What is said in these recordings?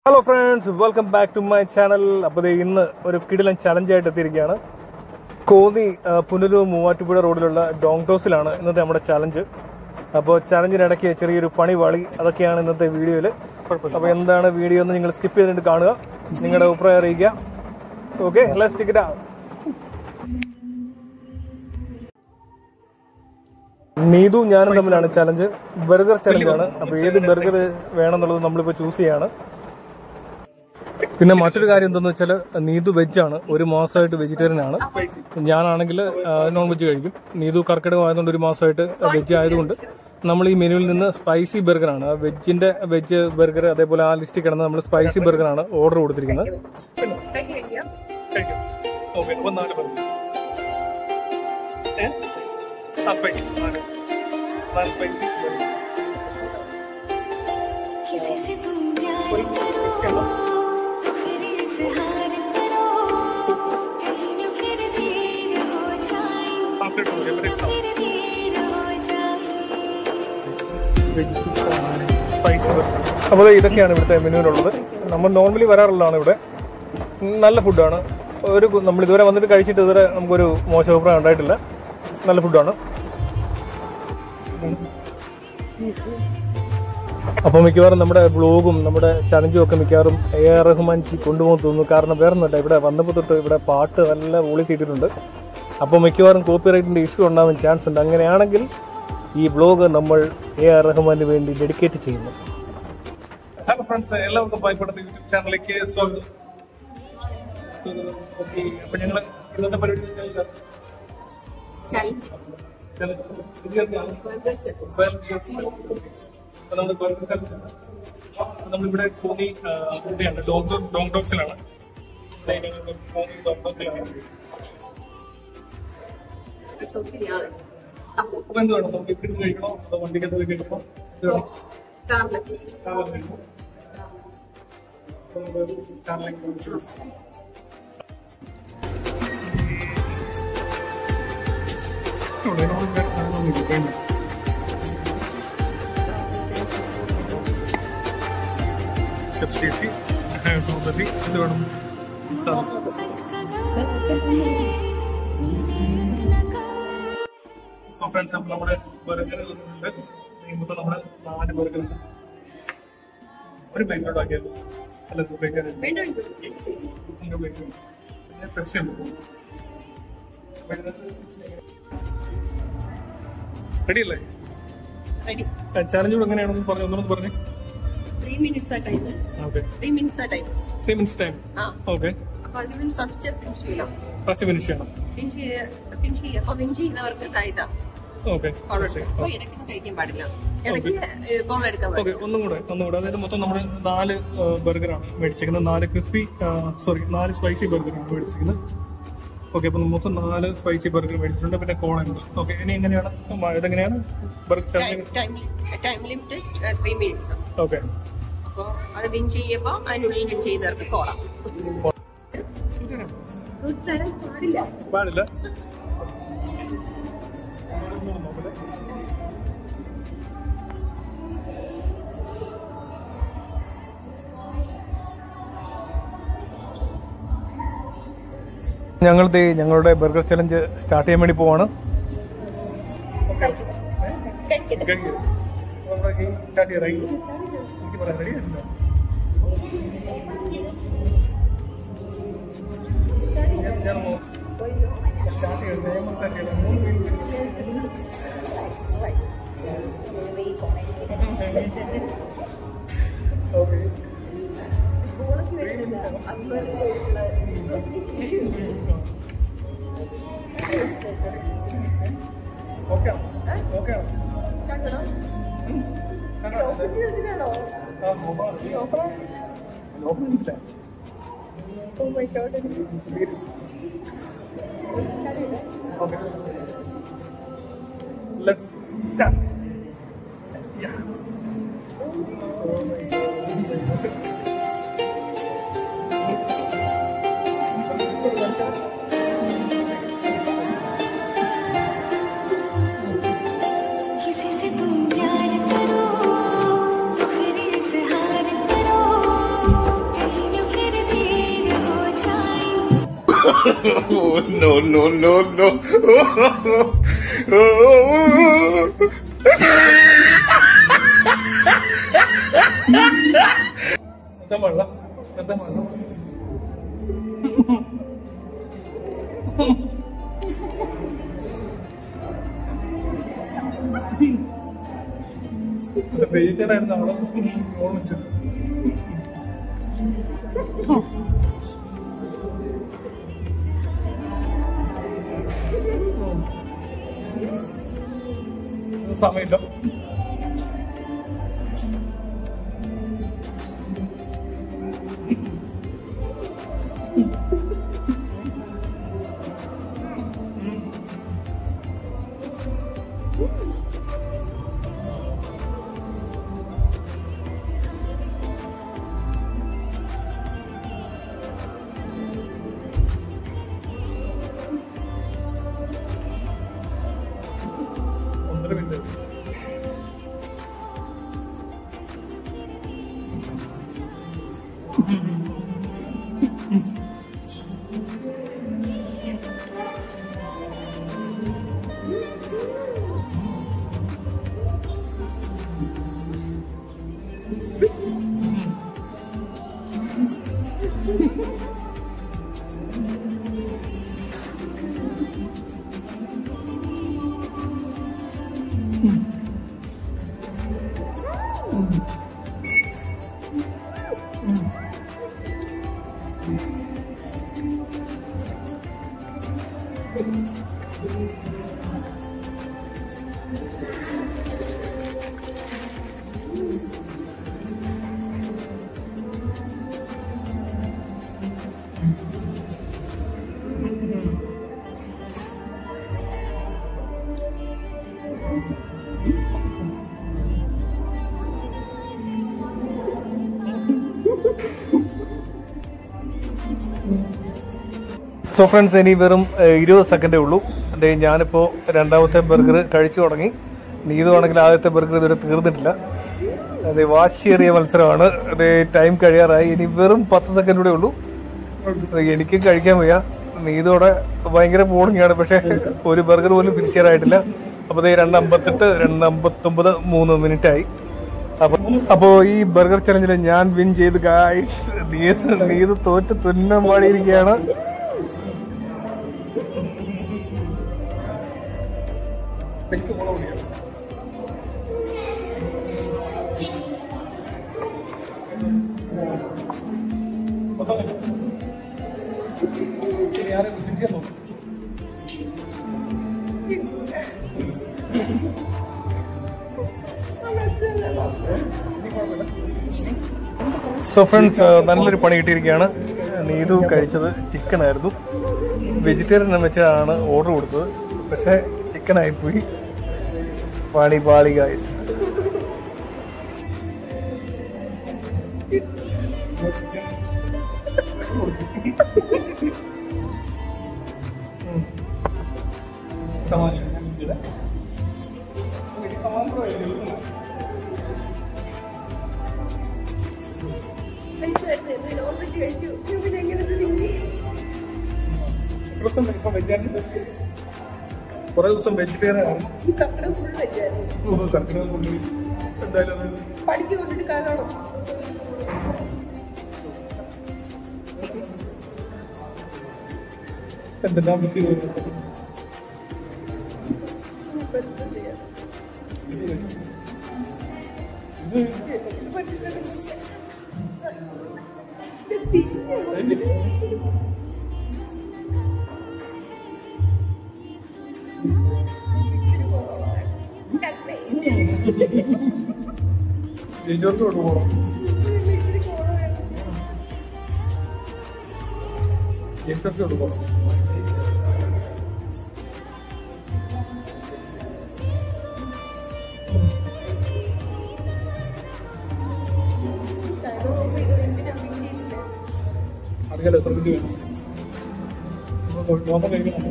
Hello friends welcome back to my channel അപ്പോൾ ഇന്ന് ഒരു കിടിലൻ ചലഞ്ചായിട്ട് എത്തിയിരിക്കുകയാണ് കോന്നി ആ, പുനലൂർ മൂവാറ്റുപുഴ റോഡിലുള്ള ഡോങ്ടോസിലാണ് ഇന്നത്തെ നമ്മുടെ ചലഞ്ച് അപ്പോൾ ചലഞ്ചിനിടയ്ക്ക് ചെറിയൊരു പണി വളി അതൊക്കെയാണ് ഇന്നത്തെ വീഡിയോയിൽ അപ്പോൾ എന്താണ് വീഡിയോ എന്ന് നിങ്ങൾ സ്കിപ്പ് ചെയ്തിട്ട് കാണുക നിങ്ങളുടെ അഭിപ്രായം അറിയിക്കുക okay let's check it out Neethu ഞാനും തമ്മിലാണ് ചലഞ്ച് ബർഗർ ചലഞ്ചാണ് അപ്പോൾ ഏത് ബർഗർ വേണമെന്നുള്ളത് നമ്മളിപ്പോൾ ചൂസ് ചെയ്യാണ് പിന്നെ മറ്റൊരു കാര്യം എന്താന്ന് വെച്ചാൽ നീതു വെജ് ആണ് ഒരു മാസമായിട്ട് വെജിറ്റേറിയൻ ആണ് ഞാനാണെങ്കിൽ നോൺ വെജ് കഴിക്കും നീതു കർക്കിടകം ആയതുകൊണ്ട് ഒരു മാസമായിട്ട് വെജ് ആയതുകൊണ്ട് നമ്മൾ ഈ മെനുവിൽ നിന്ന് സ്പൈസി ബർഗർ ആണ് വെജിന്റെ വെജ് ബർഗർ അതേപോലെ ആ ലിസ്റ്റിൽ കിടന്ന് നമ്മൾ സ്പൈസി ബർഗർ ആണ് ഓർഡർ കൊടുത്തിരിക്കുന്നത് किसी से तुम प्यार करो तो फिर इजहार करो कहीं न फिर देर हो जाए कहीं न फिर देर हो जाए അപ്പോൾ ഇതൊക്കെയാണ് ഇവിടുത്തെ മെനുവിനുള്ളത് നമ്മൾ നോർമലി വരാറുള്ളതാണ് ഇവിടെ നല്ല ഫുഡാണ് ഒരു നമ്മൾ ഇതുവരെ വന്നിട്ട് കഴിച്ചിട്ട് ഇതുവരെ നമുക്കൊരു മോശം അഭിപ്രായം ഉണ്ടായിട്ടില്ല നല്ല ഫുഡാണ് അപ്പോൾ മിക്കവാറും നമ്മുടെ വ്ളോഗും നമ്മുടെ ചലഞ്ചും ഒക്കെ മിക്കവാറും എ ആർ റഹ്മാൻ ജി കൊണ്ടുപോകാൻ തോന്നുന്നു കാരണം വേറെ ഒന്നുമല്ല ഇവിടെ വന്നപ്പോൾ തൊട്ട് ഇവിടെ പാട്ട് നല്ല ഊളിത്തിയിട്ടുണ്ട് അപ്പോൾ മിക്കവാറും കോപ്പിറൈറ്റിന്റെ ഇഷ്യൂ ഉണ്ടാവാൻ ചാൻസ് ഉണ്ട് അങ്ങനെയാണെങ്കിൽ ഈ വ്ളോഗ് നമ്മൾ എ ആർ റഹ്മാന് വേണ്ടി ഡെഡിക്കേറ്റ് ചെയ്യുന്നു ഹലോ ഫ്രണ്ട്സ് എല്ലാവർക്കും പായ്പടത്തെ യൂട്യൂബ് ചാനലിലേക്ക് സ്വാഗതം അപ്പൊ ഞങ്ങൾ ഇന്നത്തെ പരിപാടി ചലഞ്ച് നമ്മളിവിടെ കോന്നി ഇവിടെയാണ് ഡോഗ് ഡോഗ് ഡോഗ്സിലാണ് കോന്നി ഡോഗ് ഡോഗ്സിലാണ് ഒത്തിരിയാണ് അപ്പൊ എന്ത് വേണം നമുക്ക് ഇവിടെ കഴിക്കണോ അതോ വണ്ടിക്കകത്ത് പോയി കഴിക്കണോ എന്ത് വേണം കാറില് കാറിൽ കഴിക്കണോ അപ്പൊ നമ്മള് കാറിലേക്ക് പോയി. ഇവിടെ നമ്മൾ വേറെ സാധനമൊന്നുമില്ല. വേണ്ട. Pepsi, strawberry, ഇത് വേണം സാധനം സോ ഫ്രണ്ട്സ് അപ്പോൾ നമ്മുടെ ബർഗറുകളുണ്ട് മൊത്തം നമ്മുടെ നാല് ബർഗർ ഒരു പ്ലേറ്റ് ഉണ്ടാക്കിയത് അല്ല പ്ലേറ്റ് രണ്ട് പ്ലേറ്റ് പിന്നെ പെപ്സി ഉണ്ട് റെഡി അല്ലേ റെഡി ചാലഞ്ച് കൂടെ എങ്ങനെയാണെന്ന് പറഞ്ഞു ഒന്നും പറഞ്ഞു ത്രീ മിനിറ്റ്സ് ആ ടൈം ഓക്കെ ത്രീ മിനിറ്റ്സ് ആ ടൈം ത്രീ മിനിറ്റ്സ് ടൈം ആ ഓക്കെ അപ്പൊ അതിനുള്ളിൽ ഫസ്റ്റ് ഫിനിഷ് ചെയ്യണം ഫസ്റ്റ് ഫിനിഷ് ചെയ്യണം ഫിനിഷ് ഫിനിഷ് ചെയ്യുക അപ്പൊ വിൻ ചെയ്യുന്നവർക്ക് ഇതാ ഓക്കെ കോൾ എടുക്കാം അപ്പൊ ഇടയ്ക്ക് കഴിക്കാൻ പാടില്ല ഇടയ്ക്ക് കോൾ എടുക്കാൻ ഓക്കെ പാടില്ല ഒന്നും കൂടെ ഒന്നും കൂടെ അതായത് മൊത്തം നമ്മൾ നാല് ബർഗറാണ് മേടിച്ചിരിക്കുന്നത് നാല് ക്രിസ്പി സോറി നാല് സ്പൈസി ബർഗറാണ് മേടിച്ചിരിക്കുന്നത് ഓക്കെ അപ്പം മൊത്തം നാല് സ്പൈസി ബർഗർ മേടിച്ചിട്ടുണ്ട് പിന്നെ കോള ഉണ്ട് ഓക്കെ ഇനി എങ്ങനെയാണ് മ- ഇതെങ്ങനെയാണ് burger time time limit three minutes okay അപ്പൊ അത് വിൻ ചെയ്യുമ്പോ അതിനുള്ളിൽ വിൻ ചെയ്യുന്നവർക്ക് കോളാം തരാൻ പാടില്ല പാടില്ല ഞങ്ങൾ ഞങ്ങളുടെ ബർഗർ ചലഞ്ച് സ്റ്റാർട്ട് ചെയ്യാൻ വേണ്ടി പോവാണ് കഴിക്കട്ടെ സ്റ്റാർട്ട് ചെയ്യാറായി എനിക്ക് പറയാൻ ready ആയിട്ടില്ല. ഞാൻ മോ- start ചെയ്യട്ടെ. ഞാൻ start ചെയ്യട്ടെ. മൂന്ന് minute. Okay. Okay ആണോ? Okay ആണോ? ഉം. Start ആണോ? ആ, നോക്കാം. നോക്കുന്നില്ല. Okay. Let's start. Yeah. किसी से तुम प्यार करो तो फिर इजहार करो no, no, no, no. എന്താ വെള്ളം എന്താ വെള്ളം വെയിറ്ററായിരുന്നു അവിടെ ഓർമ്മിച്ചു സമയമില്ല ഒന്നര മിനിറ്റ് സോ ഫ്രണ്ട്സ് ഇനി വെറും ഏഹ്, ഇരുപത് സെക്കൻഡേ ഉള്ളൂ അതെ ഞാനിപ്പോൾ രണ്ടാമത്തെ ബർഗർ കഴിച്ചു തുടങ്ങി നീതുവാണെങ്കിൽ ആദ്യത്തെ ബർഗർ ഇതുവരെ തീർന്നിട്ടില്ല അതെ വാശിയേറിയ മത്സരമാണ് അതെ ടൈം കഴിയാറായി ഇനി വെറും പത്ത് സെക്കൻഡ് കൂടെ ഉള്ളൂ എനിക്ക് കഴിക്കാൻ വയ്യ നീതോടെ ഭയങ്കര ബോളിംഗാണ് പക്ഷെ ഒരു ബർഗർ പോലും ഫിനിഷ് ചെയ്യാനായിട്ടില്ല അപ്പൊ ദേ രണ്ട് അമ്പത്തെട്ട് രണ്ട് അമ്പത്തൊമ്പത് മൂന്ന് മിനിറ്റ് ആയി അപ്പൊ അപ്പോ ഈ ബർഗർ ചലഞ്ചിൽ ഞാൻ വിൻ ചെയ്ത് ഗായ്സ് നീത് നീത് തോറ്റ് തുന്നം പാടിയിരിക്കുകയാണ് സോ ഫ്രണ്ട്സ് നല്ലൊരു പണി കിട്ടിയിരിക്കുകയാണ് നീതു കഴിച്ചത് ചിക്കൻ ആയിരുന്നു വെജിറ്റേറിയൻ എന്ന് വെച്ചാണ് ഓർഡർ കൊടുത്തത് പക്ഷേ ചിക്കൻ ആയിപ്പോയി പാളി പാളി ഗായ്സ് കുറെ ദിവസം വെജിറ്റേറിയൻ ആണ് കർക്കിടക പുള്ളി എന്തായാലും അത് പഠിക്ക് കൊണ്ടിട്ട് കാലോളം എന്തെല്ലാം മിസ് ചെയ്തു ജിജോർക്കോട്ട് പോകണം ജെഫ്രോട്ട് പോകണം അറിയാലോ എത്ര മിനിറ്റ് വേണം മോശം കഴിക്കണം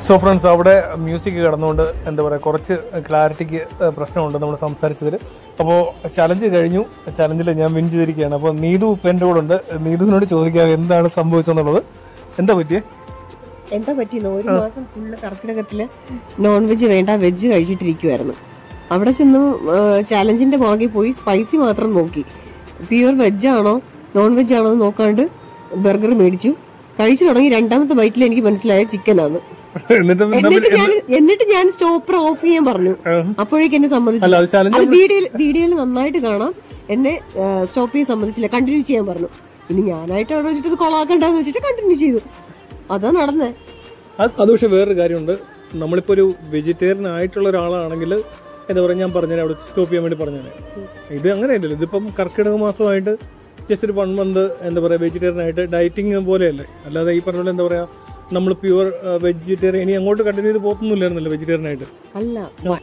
സോ ഫ്രണ്ട്സ് അവിടെ മ്യൂസിക് കിടന്നുകൊണ്ട് എന്താ പറയുക കുറച്ച് ക്ലാരിറ്റിക്ക് പ്രശ്നമുണ്ട് നമ്മൾ സംസാരിച്ചതിൽ അപ്പോൾ ചലഞ്ച് കഴിഞ്ഞു ചലഞ്ചിൽ ഞാൻ വിൻ ചെയ്തിരിക്കുകയാണ് അപ്പോൾ നീതു ഇപ്പം എൻ്റെ കൂടെ ഉണ്ട് നീതുവിനോട് ചോദിക്കാം എന്താണ് സംഭവിച്ചെന്നുള്ളത് എന്താ പറ്റിയേ എന്താ പറ്റിയെന്ന് ഒരു മാസം ഫുള്ള് കർക്കിടകത്തില് നോൺ വെജ് വേണ്ട വെജ് കഴിച്ചിട്ടിരിക്കുവായിരുന്നു അവിടെ ചെന്ന് ചാലഞ്ചിന്റെ പുറകെ പോയി സ്പൈസി മാത്രം നോക്കി പ്യുവർ വെജ് ആണോ നോൺ വെജ് ആണോ എന്ന് നോക്കാണ്ട് ബർഗർ മേടിച്ചു കഴിച്ചു തുടങ്ങി രണ്ടാമത്തെ ബൈറ്റിൽ എനിക്ക് മനസ്സിലായ ചിക്കൻ ആണ് എന്നിട്ട് എന്നിട്ട് ഞാൻ എന്നിട്ട് ഞാൻ സ്റ്റോപ്പർ ഓഫ് ചെയ്യാൻ പറഞ്ഞു അപ്പോഴേക്ക് എന്നെ സമ്മതിച്ചു അല്ല അത് ചലഞ്ച് അത് വീഡിയോയിൽ വീഡിയോയിൽ നന്നായിട്ട് കാണാം എന്നെ സ്റ്റോപ്പ് ചെയ്യാൻ സമ്മതിച്ചില്ല കണ്ടിന്യൂ ചെയ്യാൻ പറഞ്ഞു ഇനി ഞാനായിട്ട് അവിടെ വെച്ചിട്ട് ഇത് കൊളാക്കണ്ടെന്ന് വെച്ചിട്ട് കണ്ടിന്യൂ ചെയ്തു അതാ നടന്നേ അത് അത് പക്ഷേ വേറൊരു കാര്യമുണ്ട് നമ്മളിപ്പോൾ ഒരു വെജിറ്റേറിയൻ ആയിട്ടുള്ള ഒരാളാണെങ്കിൽ എന്താ പറയുക ഞാൻ പറഞ്ഞുതരാം അവിടെ സ്റ്റോപ്പ് ചെയ്യാൻ വേണ്ടി പറഞ്ഞുതരാം ഇത് അങ്ങനെയല്ലല്ലോ ഇതിപ്പം കർക്കിടക മാസമായിട്ട് ജസ്റ്റ് ഒരു വൺ മന്ത് എന്താ പറയുക വെജിറ്റേറിയൻ ആയിട്ട് ഡയറ്റിങ് പോലെയല്ലേ അല്ലാതെ ഈ പറഞ്ഞ പോലെ എന്താ പറയുക നമ്മൾ പ്യുവർ വെജിറ്റേറിയൻ ഇനി അങ്ങോട്ട് കണ്ടിന്യൂ ചെയ്ത് പോകത്തൊന്നുമില്ലായിരുന്നല്ലോ വെജിറ്റേറിയൻ ആയിട്ട് അല്ല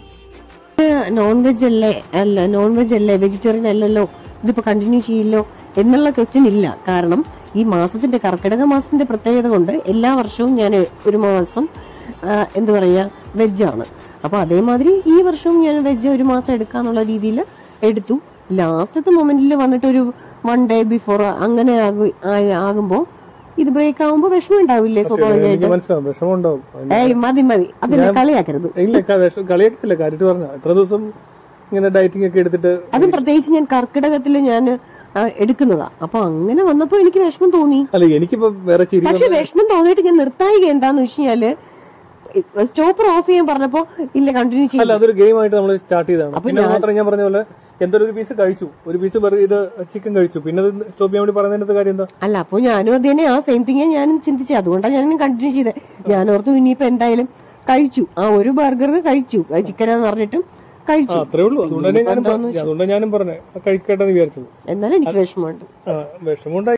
നോൺ വെജ് അല്ലേ അല്ല നോൺ വെജ് അല്ലേ വെജിറ്റേറിയൻ അല്ലല്ലോ ഇതിപ്പോ കണ്ടിന്യൂ ചെയ്യില്ലോ എന്നുള്ള ക്വസ്റ്റ്യൻ ഇല്ല കാരണം ഈ മാസത്തിന്റെ കർക്കിടക മാസത്തിന്റെ പ്രത്യേകത കൊണ്ട് എല്ലാ വർഷവും ഞാൻ ഒരു മാസം ആ, എന്താ പറയാ വെജാണ് അപ്പൊ അതേമാതിരി ഈ വർഷവും ഞാൻ വെജ് ഒരു മാസം എടുക്കാന്നുള്ള രീതിയിൽ എടുത്തു ലാസ്റ്റത്തെ മൊമെന്റിൽ വന്നിട്ട് ഒരു വൺ ഡേ ബിഫോർ അങ്ങനെ ആകു- ആയി- ആകുമ്പോ ഇത് ബ്രേക്ക് ആകുമ്പോ വിഷമം ഉണ്ടാവില്ലേ സ്വാഭാവികമായിട്ട് എനിക്ക് മനസ്സിലാവും വിഷമം ഉണ്ടാവും ഏയ് മതി മതി അതിനെ കളിയാക്കരുത് ഇല്ല ക- വിഷ- കളിയാക്കില്ല കാര്യമായിട്ട് പറഞ്ഞ എത്ര ദിവസം ഇങ്ങനെ ഡയറ്റിംഗ് ഒക്കെ എടുത്തിട്ട് അതും പ്രത്യേകിച്ച് ഞാൻ കർക്കിടകത്തിൽ ഞാൻ എടുക്കുന്നതാ അപ്പൊ അങ്ങനെ വന്നപ്പോ എനിക്ക് വിഷമം തോന്നി അല്ല എനിക്കിപ്പോ വേറെ ചിരി പക്ഷെ വിഷമം തോന്നിയിട്ട് ഞാൻ നിർത്തായിക എന്താന്ന് വെച്ച് കഴിഞ്ഞാല് സ്റ്റോപ്പർ ഓഫ് ചെയ്യാൻ പറഞ്ഞപ്പോ ഇല്ല കണ്ടിന്യൂ ചെയ്യും അല്ല അതൊരു ഗെയിം ആയിട്ട് നമ്മൾ സ്റ്റാർട്ട് ചെയ്തതാണ് പിന്നെ മാത്രം ഞാൻ പറഞ്ഞ പോലെ എന്തൊരു ഒരു പീസ് കഴിച്ചു ഒരു പീസ് ഇത് ചിക്കൻ കഴിച്ചു പിന്നെ അത് സ്റ്റോപ്പ് ചെയ്യാൻ വേണ്ടി പറയുന്നതിന്റെ കാര്യം എന്താ അല്ല അപ്പൊ ഞാനും അത് തന്നെ ആ സെയിം തിങ് ഞാനും ചിന്തിച്ചത് അതുകൊണ്ടാണ് ഞാൻ കണ്ടിന്യൂ ചെയ്തത് ഞാൻ ഓർത്തു ഇനിയിപ്പോ എന്തായാലും കഴിച്ചു ആ ഒരു ബർഗർ കഴിച്ചു ചിക്കനാന്ന് പറഞ്ഞിട്ടും ആ കഴിച്ചു അത്രേ ഉള്ളൂ അതുകൊണ്ട് തന്നെ ഞാനും പറഞ്ഞ- അതുകൊണ്ടാണ് ഞാനും പറഞ്ഞത് കഴിക്കട്ടെ എന്ന് വിചാരിച്ചത് എന്നാലും എനിക്ക് വിഷമമുണ്ട് ആ വിഷമമുണ്ടായി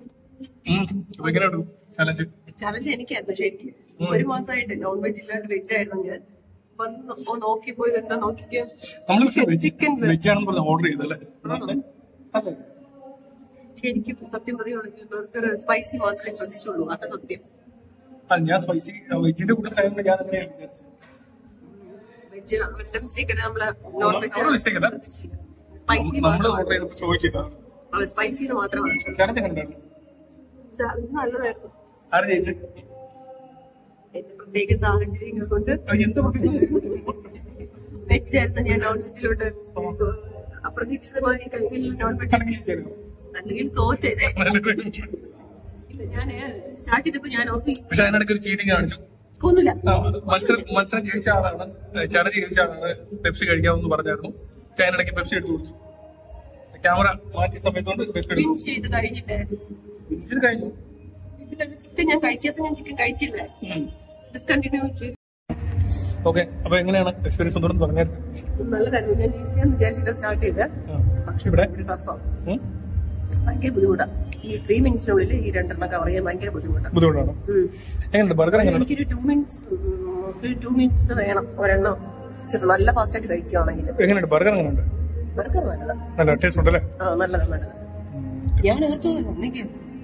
ചലഞ്ച് ചലഞ്ച് എനിക്കായിരുന്നു ശരിക്കും ഒരു മാസമായിട്ട് നോൺ വെജ് ഇല്ലാണ്ട് വെജ് ആയിരുന്നു ഞാൻ വന്ന് നോ- നോക്കിയപ്പോ ഇതെന്താ നോക്കിക്കോ ചിക്കൻ വെജ് ആണെന്ന് ഓർഡർ ചെയ്തല്ലേ അല്ലേ ശരിക്കും സത്യം പറയുകയാണെങ്കിൽ ബർഗർ സ്പൈസി മാത്രമേ ശ്രദ്ധിച്ചുള്ളൂ അത് സത്യം അത് ഞാൻ സ്പൈസി വെജിന്റെ കൂട്ടത്തിലായതുകൊണ്ട് ഞാൻ അങ്ങനെയാണ് വിചാരിച്ചത് വെജ് മട്ടൻ ചിക്കൻ നമ്മള് നോൺ വെജ് നമ്മള് mistake അല്ല. സ്പൈസി നമ്മൾ ഓർഡർ ചെയ്തപ്പോൾ ചോദിച്ചിട്ടാണ് സ്പൈസി മാത്രമാണ് ചലഞ്ച് കണ്ടാണ് ചാലഞ്ച് നല്ലതായിരുന്നു ആര് ജയിച്ചു എന്റെ പ്രത്യേക സാഹചര്യങ്ങൾ കൊണ്ട് എന്ത് പ്രത്യേകിച്ച് വെജ് ആയിരുന്നു ഞാൻ നോൺ വെജിലോട്ട് അപ്രതീക്ഷിതമായി കഴിഞ്ഞില്ല നോൺ വെജ് അല്ലെങ്കിൽ തോറ്റേനെ ഇല്ല ഞാൻ സ്റ്റാർട്ട് ചെയ്തപ്പോ ഞാൻ ഓർത്തി പക്ഷെ അതിനിടയ്ക്ക് ഒരു ചീറ്റിംഗ് കാണിച്ചു ഒന്നുമില്ല ആ, മത്സരം മത്സരം ജയിച്ച ആളാണ് ചലഞ്ച് ജയിച്ച ആളാണ് പെപ്സി കഴിക്കാമെന്ന് പറഞ്ഞായിരുന്നു പക്ഷെ അതിനിടയ്ക്ക് പെപ്സി എടുത്ത് കുടിച്ചു ക്യാമറ മാറ്റിയ സമയത്തോണ്ട് പെപ്സി എടുത്തു വിൻ ചെയ്ത് കഴിഞ്ഞിട്ട് ഇത് കഴിഞ്ഞു ചിക്കൻ ഞാൻ കഴിക്കാത്ത ഞാൻ ചിക്കൻ കഴിച്ചില്ല ഡിസ്കണ്ടിന്യൂ ചെയ്തു ഓക്കെ അപ്പൊ എങ്ങനെയാണ് എക്സ്പീരിയൻസ് ഒന്നുകൂടെ പറഞ്ഞാൽ നല്ലതായിരുന്നു ഞാൻ ഈസിയാന്ന് വിചാരിച്ചിട്ട് സ്റ്റാർട്ട് ചെയ്ത് പക്ഷെ ഇവിടെ ഒരു ടഫാണ് ഉം, ഭയങ്കര ബുദ്ധിമുട്ടാണ് ഈ ത്രീ മിനിറ്റ്സിനുള്ളിൽ ഈ രണ്ടെണ്ണം കവർ ചെയ്യാൻ ഭയങ്കര ബുദ്ധിമുട്ടാണ് ബുദ്ധിമുട്ടാണ് എങ്ങനെയുണ്ട് ബർഗർ എങ്ങനെയാണ് എനിക്കൊരു ടു മിനിറ്റ്സ് ഒരു ടു മിനിറ്റ്സ് വേണം ഒരെണ്ണം ഇച്ചിരി നല്ല ഫാസ്റ്റ് ആയിട്ട് കഴിക്കുകയാണെങ്കിൽ എങ്ങനെയുണ്ട് ബർഗർ എങ്ങനെയുണ്ട് ബർഗർ നല്ലതാ നല്ല ടേസ്റ്റ് ഉണ്ടല്ലേ ആ നല്ലതാ നല്ലതാ ഞാൻ ഓർത്ത് നിക്ക്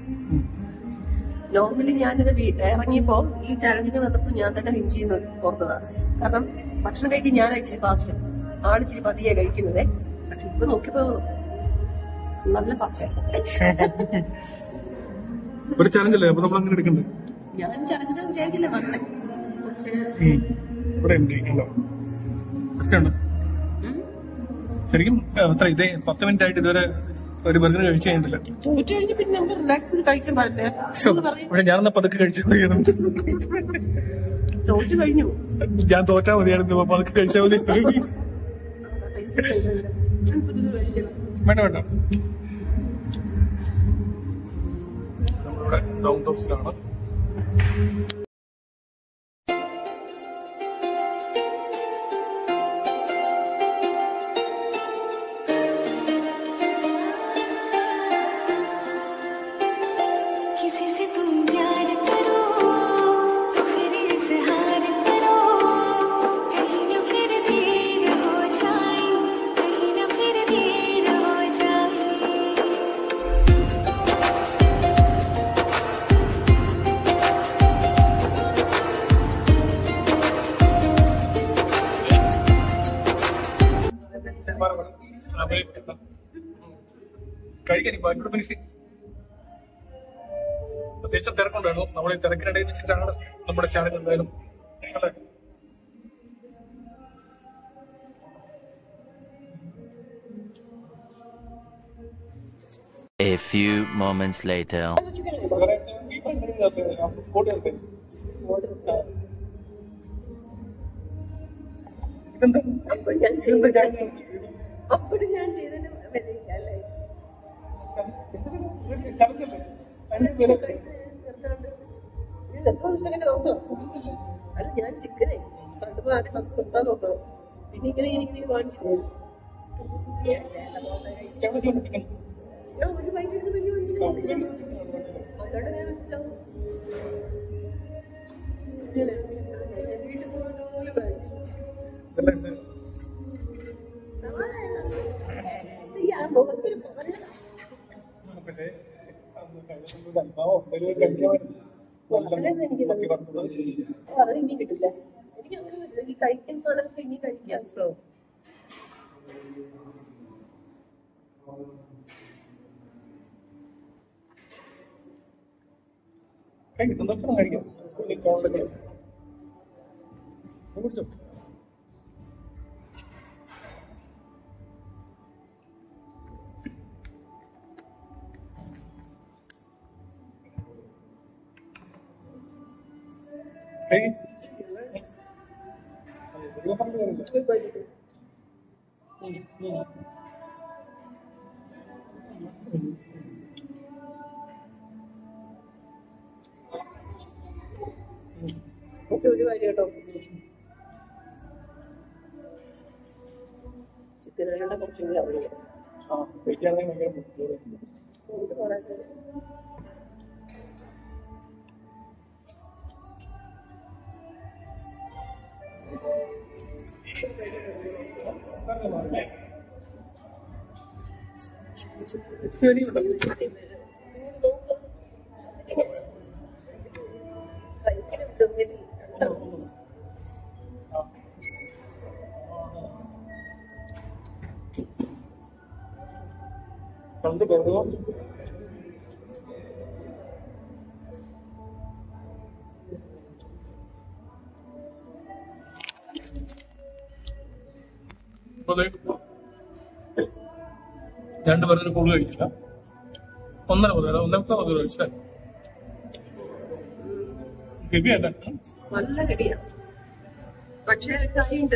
നോർമലി ഞാനിത് വീ- ഇറങ്ങിയപ്പോ ഈ ചാലഞ്ചിന് വന്നപ്പോ ഞാൻ തന്നെ വിൻ ചെയ്യുന്ന ഓർത്തതാ കാരണം ഭക്ഷണം കഴിക്കാൻ ഞാൻ ഇച്ചിരി ഫാസ്റ്റ് ആളിച്ചിരി പതിയെ കഴിക്കുന്നത് പക്ഷെ ഇപ്പൊ നോക്കിയപ്പോ നല്ല ഫാസ്റ്റ് ആയിരുന്നു ഒരു ചലഞ്ച് അല്ലേ അപ്പൊ നമ്മൾ അങ്ങനെ എടുക്കണ്ടേ ഞാൻ ചലഞ്ചിന് വിചാരിച്ചില്ല വരണേ പക്ഷേ ഉം. ഇവിടെ ഉണ്ട് ഉണ്ടോ ഒക്കെ ഉണ്ട് ശരിക്കും ആ, അത്ര ഇതേ പത്ത് മിനിറ്റ് ആയിട്ട് ഇതുവരെ ഒരു ബർഗർ കഴിച്ചു കഴിഞ്ഞിട്ടില്ല തോറ്റു കഴിഞ്ഞ് പിന്നെ നമുക്ക് റിലാക്സ് ചെയ്ത് കഴിക്കാൻ പാടില്ല ശ്ശോ, എന്ന് പറയും പക്ഷെ ഞാനെന്നാ പതുക്കെ കഴിച്ചു പോയിരുന്നു തോറ്റു കഴിഞ്ഞു ഞാൻ തോറ്റാ മതിയായിരുന്നു അപ്പൊ പതുക്കെ കഴിച്ചാൽ മതി ടേസ്റ്റ് കഴിഞ്ഞില്ല. ഞാൻ ഇപ്പൊ ഇത് കഴിക്കണം. വേണ്ട വേണ്ട നമ്മളിവിടെ റൗണ്ട് ഹൗസിലാണ് किसी से तुम प्यार करो तो फिर इजहार करो कहीं न फिर देर हो जाए कहीं न फिर देर हो जाए കഴിക്കാൻ ബാക്കിയുടെ ഫിനിഷ് അത്യാവശ്യം തിരക്കുണ്ടായിരുന്നു നമ്മൾ ഈ തിരക്കിനിടയിൽ വെച്ചിട്ടാണ് നമ്മുടെ ചാനൽ എന്തായാലും അല്ലേ A few moments later. ഇതെന്താ അപ്പോൾ ഞാൻ ഇതെന്താ ചാനൽ അപ്പോഴും ഞാൻ ചെയ്തതിന് വിലയില്ല അല്ലേ ചാനലല്ലേ ചിക്കൻ കഴിച്ച് നിർത്താണ്ട് ഇത് എത്ര ദിവസത്തേക്ക് നോക്കാം അല്ല ഞാൻ ചിക്കനെ കണ്ടപ്പോ ആദ്യം ഫസ്റ്റ് നിർത്താൻ നോക്കാം പിന്നെ ഇങ്ങനെ എനിക്ക് കാണിച്ചില്ലേ ഞാൻ വേണ്ട, പോട്ടെ, കഴിക്കാം. ഞാൻ ഒരു ബൈറ്റ് എടുത്ത് വലിയ മനസ്സിലാക്കി അല്ലാണ്ട് ഞാൻ മനസ്സിലാവും ഇങ്ങനെ, ഞാൻ വീട്ടിൽ പോകുന്ന പോലെ കാര്യം ഇതെല്ലാം ആ മുഖത്തൊരു പകരം പക്ഷേ അൽഫാമോ എന്തെങ്കിലും കഴിക്കാൻ അങ്ങനെയൊന്നും എനിക്ക് ഓ, അത് ഇനി കിട്ടില്ല എനിക്ക് അങ്ങനെ പറ്റില്ല. ഈ കഴിക്കുന്ന സാധനമൊക്കെ ഇനി കഴിക്കാം കേട്ടോ കഴിക്കും സന്തോഷം കഴിക്കാം ഈ കോളിലൊക്കെ വെച്ച്. ഇത് കുടിച്ചോ കഴി. ഇത് പറഞ്ഞു തരില്ല. പോയി പോയിട്ട് ഉം, ഉം. ഇത് ഒരു കാര്യം കേട്ടോ ചിക്കൻ അല്ലാണ്ട് കുറച്ചും കൂടി അവിടെ ആ കഴിക്കാണെങ്കിൽ ഭയങ്കര ബുദ്ധിമുട്ട്. ഇത് പറയാൻ ഭയങ്കര ഗമ്യത കേട്ടോ നമുക്ക് വെറുതെ അതെ രണ്ട് പേരുടെ കൂടുതൽ കഴിക്കില്ല ഒന്നര മുതൽ ഒന്നര മുതൽ കഴിച്ചാൽ ഹെവിയല്ല നല്ല കറിയാ പക്ഷെ ഒരു കാര്യമുണ്ട്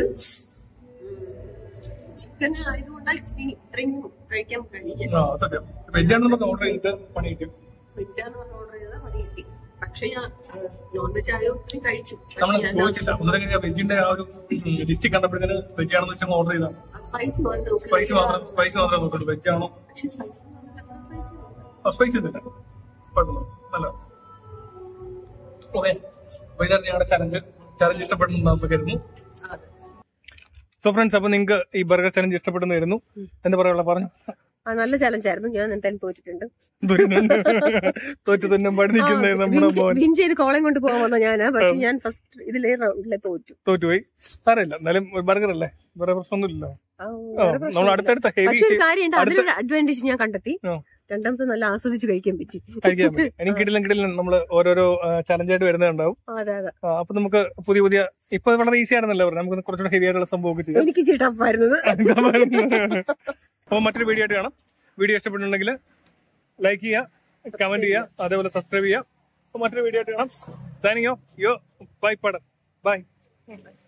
ചിക്കൻ ആയതുകൊണ്ടാണ് ഇച്ചിരി ഇത്രയും കഴിക്കാൻ കഴിയുക ആ സത്യം വെജാണ് നമുക്ക് ഓർഡർ ചെയ്തിട്ട് പണി കിട്ടും വെജാണ് പറഞ്ഞ് ഓർഡർ ചെയ്തത് പണി കിട്ടി പക്ഷെ ഞാൻ നോൺ വെജ് ആയതുകൊണ്ട് ഇത്രയും കഴിച്ചു നമ്മൾ പക്ഷെ ഞാൻ ചോദിച്ചില്ല ഒന്നര കഴിഞ്ഞാൽ വെജിന്റെ ആ ഒരു ലിസ്റ്റ് കണ്ടപ്പോഴത്തേന് വെജാണെന്ന് വെച്ചാൽ ഓർഡർ ചെയ്താൽ സ്പൈസ് മാത്രം സ്പൈസ് മാത്രം സ്പൈസ് മാത്രമേ നോക്കുള്ളൂ വെജാണോ പക്ഷെ സ്പൈസ് സ്പൈസ് സ്പൈസ് ഉണ്ട് കുഴപ്പമില്ല നല്ല ഓക്കെ അപ്പൊ ഇതാണ് ഞങ്ങളുടെ ചലഞ്ച് ചലഞ്ച് ഇഷ്ടപ്പെടുന്നു കരുതുന്നു അതെ സോ ഫ്രണ്ട്സ് അപ്പൊ നിങ്ങൾക്ക് ഈ ബർഗർ ചലഞ്ച് ഇഷ്ടപ്പെടുന്നു വരുന്നു എന്താ പറയാനുള്ള പറഞ്ഞു ആ നല്ല ചലഞ്ച് ആയിരുന്നു ഞാൻ എന്തായാലും തോറ്റിട്ടുണ്ട് തോറ്റു തുന്നം പാടി നിൽക്കുന്ന നമ്മുടെ മോൻ വിൻ ചെയ്ത് കോളം കൊണ്ട് പോകാൻ വന്ന ഞാനാ പക്ഷെ ഞാൻ ഫസ്റ്റ് ഇതിലെ റൗണ്ടിലെ തോറ്റു തോറ്റുപോയി സാരമില്ല എന്നാലും ബർഗർ അല്ലേ വേറെ പ്രശ്നമൊന്നുമില്ലല്ലോ ആ, ആ, വേറെ പ്രശ്നമില്ല. നമ്മൾ അടുത്തടുത്ത ഹെവി പക്ഷെ ഒരു കാര്യമുണ്ട് അതിലൊരു അഡ്വാൻറ്റേജ് ഞാൻ കണ്ടെത്തി രണ്ടാമത്തെ നല്ല ആസ്വദിച്ച് കഴിക്കാൻ പറ്റി കഴിക്കാൻ പറ്റും എനിക്ക് കിടിലും കിടിലും നമ്മൾ ഓരോരോ ചലഞ്ചായിട്ട് വരുന്നുണ്ടാവും ആ, അതെ അതെ ആ, അപ്പൊ നമുക്ക് പുതിയ പുതിയ ഇപ്പൊ വളരെ ഈസി ആണെന്നല്ലേ പറഞ്ഞു നമുക്ക് കുറച്ചുകൂടെ ഹെവി ആയിട്ടുള്ള സംഭവമൊക്കെ ചെയ്യാം എനിക്ക് ഇച്ചിരി ടഫ് ആയിരുന്നത് അപ്പോൾ മറ്റൊരു വീഡിയോ ആയിട്ട് കാണാം വീഡിയോ ഇഷ്ടപ്പെട്ടുണ്ടെങ്കിൽ ലൈക്ക് ചെയ്യുക കമന്റ് ചെയ്യുക അതേപോലെ സബ്സ്ക്രൈബ് ചെയ്യുക അപ്പോൾ മറ്റൊരു വീഡിയോ ആയിട്ട് കാണാം സൈനിങ് ഓഫ് യോ ബൈ പടം ബൈ